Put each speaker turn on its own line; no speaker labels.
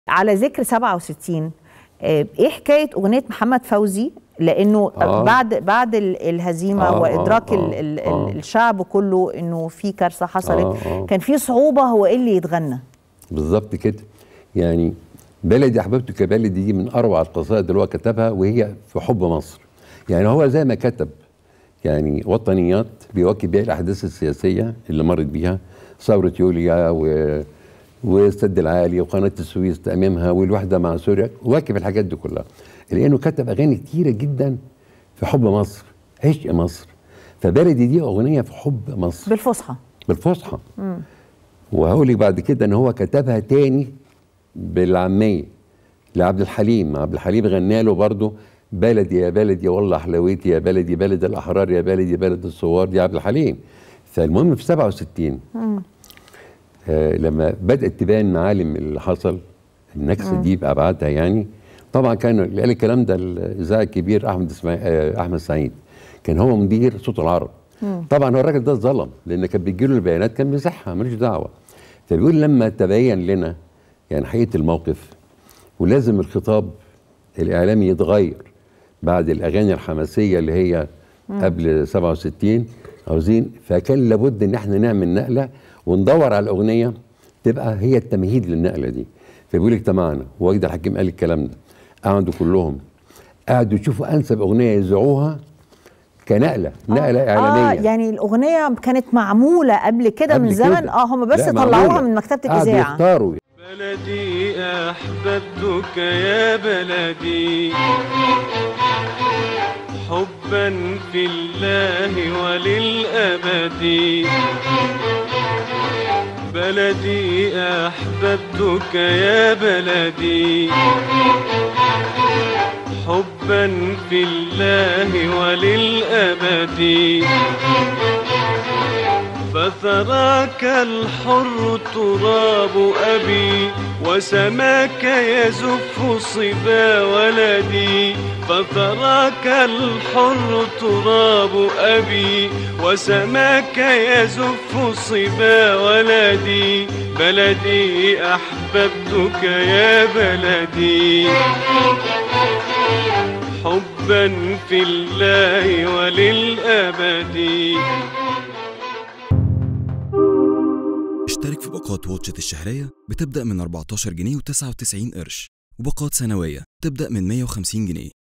على ذكر 67 آه، ايه حكايه اغنيه محمد فوزي لانه
آه.
بعد بعد ال- الهزيمه
آه،
وادراك
آه،
ال ال
آه.
ال الشعب كله انه في كارثه حصلت
آه، آه.
كان في صعوبه هو ايه اللي يتغنى
بالظبط كده يعني بلدي احببتك كبلدي دي من اروع القصائد اللي هو كتبها وهي في حب مصر يعني هو زي ما كتب يعني وطنيات بيواكب بيها الاحداث السياسيه اللي مرت بيها ثوره يوليا و والسد العالي وقناه السويس تاميمها والوحده مع سوريا واكب الحاجات دي كلها لانه كتب اغاني كتيره جدا في حب مصر عشق مصر فبلدي دي اغنيه في حب مصر
بالفصحى
بالفصحى وهقول لك بعد كده ان هو كتبها تاني بالعاميه لعبد الحليم عبد الحليم غنى له برضه بلدي يا بلدي والله حلاوتي يا بلدي بلد الاحرار يا بلدي بلد الثوار دي عبد الحليم فالمهم في 67 آه لما بدات تبان معالم اللي حصل النكسه دي بابعادها يعني طبعا كان اللي قال الكلام ده الاذاعي الكبير احمد اسماعيل آه احمد سعيد كان هو مدير صوت العرب طبعا هو الراجل ده اتظلم لان كان بيجي له البيانات كان بيزحها ملوش دعوه فبيقول لما تبين لنا يعني حقيقه الموقف ولازم الخطاب الاعلامي يتغير بعد الاغاني الحماسيه اللي هي قبل 67 عاوزين فكان لابد ان احنا نعمل نقله وندور على الاغنيه تبقى هي التمهيد للنقله دي فبيقول اجتمعنا ووجد الحكيم قال الكلام ده قعدوا كلهم قعدوا يشوفوا انسب اغنيه يذيعوها كنقله نقله
اه
اعلاميه
يعني الاغنيه كانت معموله قبل كده من
قبل
زمن
كده.
اه هم بس
لا،
طلعوها
معمولة.
من مكتبه
قعدوا
الاذاعه
يختاروا
بلدي أحببتك يا بلدي حبا في الله وللأبد بلدي أحببتك يا بلدي حبا في الله وللأبد فثراك الحر تراب أبي وسماك يزف صبا ولدي فثراك الحر تراب أبي وسماك يزف صبا ولدي بلدي أحببتك يا بلدي حبا في الله وللأبد
اشترك في باقات واتشت الشهرية بتبدأ من 14 جنيه و99 قرش وباقات سنوية تبدأ من 150 جنيه